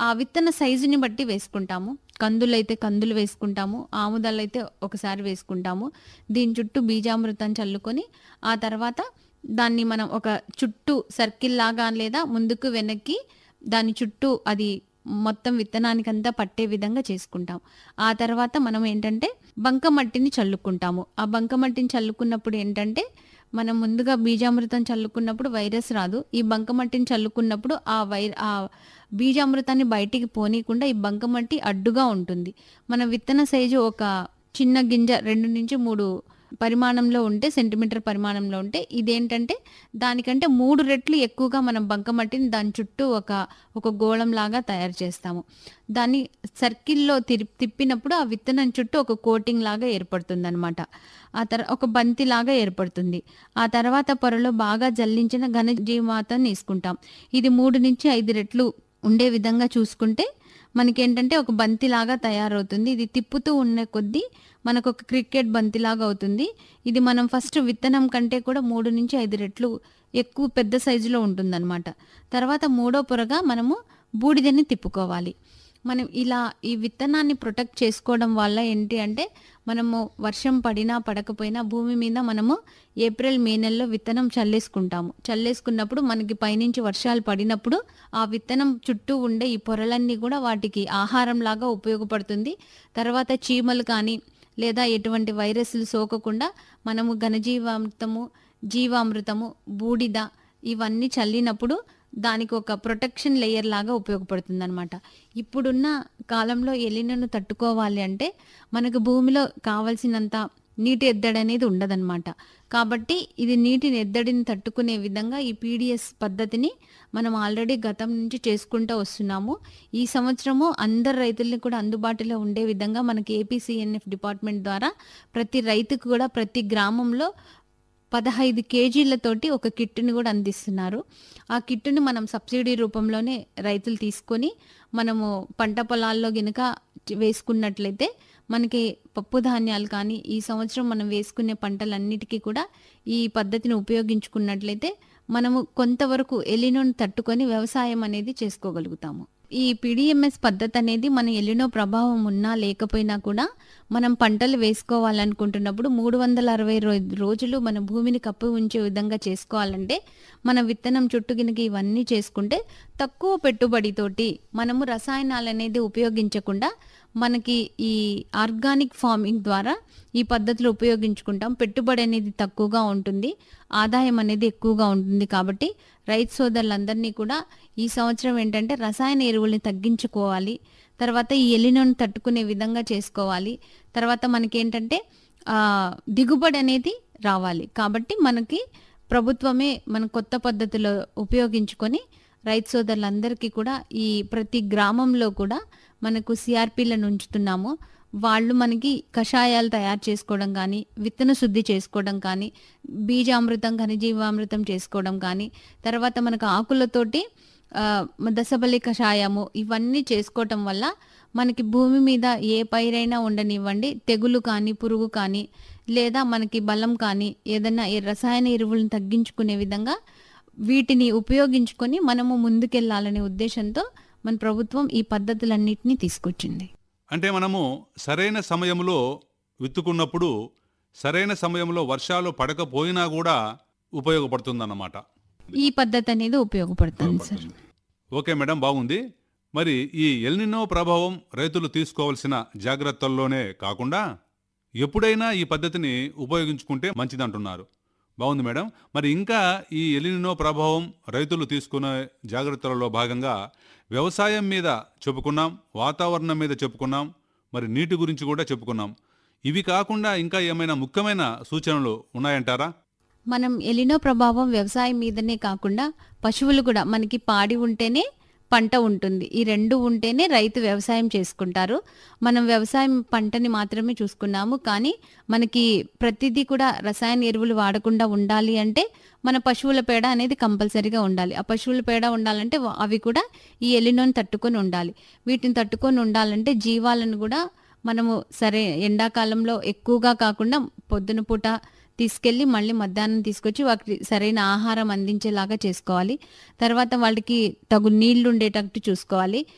ఆ విత్తన సైజుని బట్టి వేసుకుంటాము కందులైతే కందులు వేసుకుంటాము ఆముదాలైతే ఒకసారి వేసుకుంటాము దీని చుట్టూ బీజామృతం చల్లుకొని ఆ తర్వాత దాన్ని మనం ఒక చుట్టూ సర్కిల్ లాగా లేదా ముందుకు వెనక్కి దాని చుట్టూ అది మొత్తం విత్తనానికంతా పట్టే విధంగా చేసుకుంటాం ఆ తర్వాత మనం ఏంటంటే బంకమట్టిని చల్లుకుంటాము ఆ బంకమట్టిని చల్లుకున్నప్పుడు ఏంటంటే మనం ముందుగా బీజామృతం చల్లుకున్నప్పుడు వైరస్ రాదు ఈ బంకమట్టిని చల్లుకున్నప్పుడు ఆ వై ఆ బీజామృతాన్ని బయటికి పోనీయకుండా ఈ బంకమట్టి అడ్డుగా ఉంటుంది మన విత్తన సైజు ఒక చిన్న గింజ రెండు నుంచి మూడు పరిమాణంలో ఉంటే సెంటీమీటర్ పరిమాణంలో ఉంటే ఇదేంటంటే దానికంటే మూడు రెట్లు ఎక్కువగా మనం బంకమట్టిని దాని చుట్టూ ఒక ఒక గోళం లాగా తయారు చేస్తాము దాన్ని సర్కిల్లో తిరి తిప్పినప్పుడు ఆ విత్తనం చుట్టూ ఒక కోటింగ్ లాగా ఏర్పడుతుంది అనమాట ఆ తర ఒక బంతి లాగా ఏర్పడుతుంది ఆ తర్వాత పొరలో బాగా జల్లించిన ఘనజీవాతం తీసుకుంటాం ఇది మూడు నుంచి ఐదు రెట్లు ఉండే విధంగా చూసుకుంటే మనకేంటంటే ఒక బంతిలాగా తయారవుతుంది ఇది తిప్పుతూ ఉన్న కొద్దీ మనకు ఒక క్రికెట్ బంతిలాగా అవుతుంది ఇది మనం ఫస్ట్ విత్తనం కంటే కూడా మూడు నుంచి ఐదు రెట్లు ఎక్కువ పెద్ద సైజులో ఉంటుందన్నమాట తర్వాత మూడో పొరగా మనము బూడిదని తిప్పుకోవాలి మనం ఇలా ఈ విత్తనాన్ని ప్రొటెక్ట్ చేసుకోవడం వల్ల ఏంటి అంటే మనము వర్షం పడినా పడకపోయినా భూమి మీద మనము ఏప్రిల్ మే నెలలో విత్తనం చల్లేసుకుంటాము చల్లేసుకున్నప్పుడు మనకి పైనుంచి వర్షాలు పడినప్పుడు ఆ విత్తనం చుట్టూ ఉండే ఈ పొరలన్నీ కూడా వాటికి ఆహారం లాగా ఉపయోగపడుతుంది తర్వాత చీమలు కానీ లేదా ఎటువంటి వైరస్లు సోకకుండా మనము ఘనజీవామృతము జీవామృతము బూడిద ఇవన్నీ చల్లినప్పుడు దానికి ఒక ప్రొటెక్షన్ లేయర్ లాగా ఉపయోగపడుతుంది అనమాట ఇప్పుడున్న కాలంలో ఎలినను తట్టుకోవాలి అంటే మనకు భూమిలో కావలసినంత నీటి ఎద్దడి అనేది ఉండదన్నమాట కాబట్టి ఇది నీటిని ఎద్దడిని తట్టుకునే విధంగా ఈ పీడిఎస్ పద్ధతిని మనం ఆల్రెడీ గతం నుంచి చేసుకుంటూ వస్తున్నాము ఈ సంవత్సరము అందరు రైతుల్ని కూడా అందుబాటులో ఉండే విధంగా మనకి ఏపీసీఎన్ఎఫ్ డిపార్ట్మెంట్ ద్వారా ప్రతి రైతుకు కూడా ప్రతి గ్రామంలో పదహైదు కేజీలతోటి ఒక కిట్టుని కూడా అందిస్తున్నారు ఆ కిట్టుని మనం సబ్సిడీ రూపంలోనే రైతులు తీసుకొని మనము పంట పొలాల్లో గినక వేసుకున్నట్లయితే మనకి పప్పు ధాన్యాలు కానీ ఈ సంవత్సరం మనం వేసుకునే పంటలన్నిటికీ కూడా ఈ పద్ధతిని ఉపయోగించుకున్నట్లయితే మనము కొంతవరకు ఎలినోని తట్టుకొని వ్యవసాయం అనేది చేసుకోగలుగుతాము ఈ పిడిఎంఎస్ పద్ధతి అనేది మన ఎలినో ప్రభావం ఉన్నా లేకపోయినా కూడా మనం పంటలు వేసుకోవాలనుకుంటున్నప్పుడు మూడు వందల అరవై రోజులు మన భూమిని కప్పి ఉంచే విధంగా చేసుకోవాలంటే మన విత్తనం చుట్టూ గినక ఇవన్నీ చేసుకుంటే తక్కువ పెట్టుబడితోటి మనము రసాయనాలు అనేది ఉపయోగించకుండా మనకి ఈ ఆర్గానిక్ ఫార్మింగ్ ద్వారా ఈ పద్ధతులు ఉపయోగించుకుంటాం పెట్టుబడి అనేది తక్కువగా ఉంటుంది ఆదాయం అనేది ఎక్కువగా ఉంటుంది కాబట్టి రైతు సోదరులందరినీ కూడా ఈ సంవత్సరం ఏంటంటే రసాయన ఎరువుల్ని తగ్గించుకోవాలి తర్వాత ఈ ఎలినోని తట్టుకునే విధంగా చేసుకోవాలి తర్వాత మనకేంటంటే ఆ, దిగుబడి అనేది రావాలి కాబట్టి మనకి ప్రభుత్వమే మన కొత్త పద్ధతిలో ఉపయోగించుకొని రైతు సోదరులందరికీ కూడా ఈ ప్రతి గ్రామంలో కూడా మనకు సిఆర్పీలను ఉంచుతున్నాము వాళ్ళు మనకి కషాయాలు తయారు చేసుకోవడం కానీ విత్తన శుద్ధి చేసుకోవడం కానీ బీజామృతం ఘనజీవామృతం చేసుకోవడం కానీ తర్వాత మనకు ఆకులతోటి ఆ, దశబలి కషాయము ఇవన్నీ చేసుకోవటం వల్ల మనకి భూమి మీద ఏ పైరైనా ఉండనివ్వండి తెగులు కానీ పురుగు కానీ లేదా మనకి బలం కానీ ఏదైనా ఈ రసాయన ఎరువులను తగ్గించుకునే విధంగా వీటిని ఉపయోగించుకొని మనము ముందుకెళ్లాలనే ఉద్దేశంతో మన ప్రభుత్వం ఈ పద్ధతులన్నిటినీ తీసుకొచ్చింది అంటే మనము సరైన సమయంలో విత్తుకున్నప్పుడు సరైన సమయంలో వర్షాలు పడకపోయినా కూడా ఉపయోగపడుతుందన్నమాట ఈ పద్ధతి అనేది ఉపయోగపడుతుంది సార్ ఓకే మేడం బాగుంది మరి ఈ ఎల్నినో ప్రభావం రైతులు తీసుకోవాల్సిన జాగ్రత్తల్లోనే కాకుండా ఎప్పుడైనా ఈ పద్ధతిని ఉపయోగించుకుంటే మంచిదంటున్నారు బాగుంది మేడం మరి ఇంకా ఈ ఎలినినో ప్రభావం రైతులు తీసుకునే జాగ్రత్తలలో భాగంగా వ్యవసాయం మీద చెప్పుకున్నాం వాతావరణం మీద చెప్పుకున్నాం మరి నీటి గురించి కూడా చెప్పుకున్నాం ఇవి కాకుండా ఇంకా ఏమైనా ముఖ్యమైన సూచనలు ఉన్నాయంటారా మనం ఎలినో ప్రభావం వ్యవసాయం మీదనే కాకుండా పశువులు కూడా మనకి పాడి ఉంటేనే పంట ఉంటుంది ఈ రెండు ఉంటేనే రైతు వ్యవసాయం చేసుకుంటారు మనం వ్యవసాయం పంటని మాత్రమే చూసుకున్నాము కానీ మనకి ప్రతిదీ కూడా రసాయన ఎరువులు వాడకుండా ఉండాలి అంటే మన పశువుల పేడ అనేది కంపల్సరీగా ఉండాలి ఆ పశువుల పేడ ఉండాలంటే వా- అవి కూడా ఈ ఎలినోని తట్టుకొని ఉండాలి వీటిని తట్టుకొని ఉండాలంటే జీవాలను కూడా మనము సరే ఎండాకాలంలో ఎక్కువగా కాకుండా పొద్దున పూట తీసుకెళ్ళి మళ్ళీ మధ్యాహ్నం తీసుకొచ్చి వాటికి సరైన ఆహారం అందించేలాగా చేసుకోవాలి తర్వాత వాళ్ళకి తగు నీళ్లు ఉండేటట్టు చూసుకోవాలి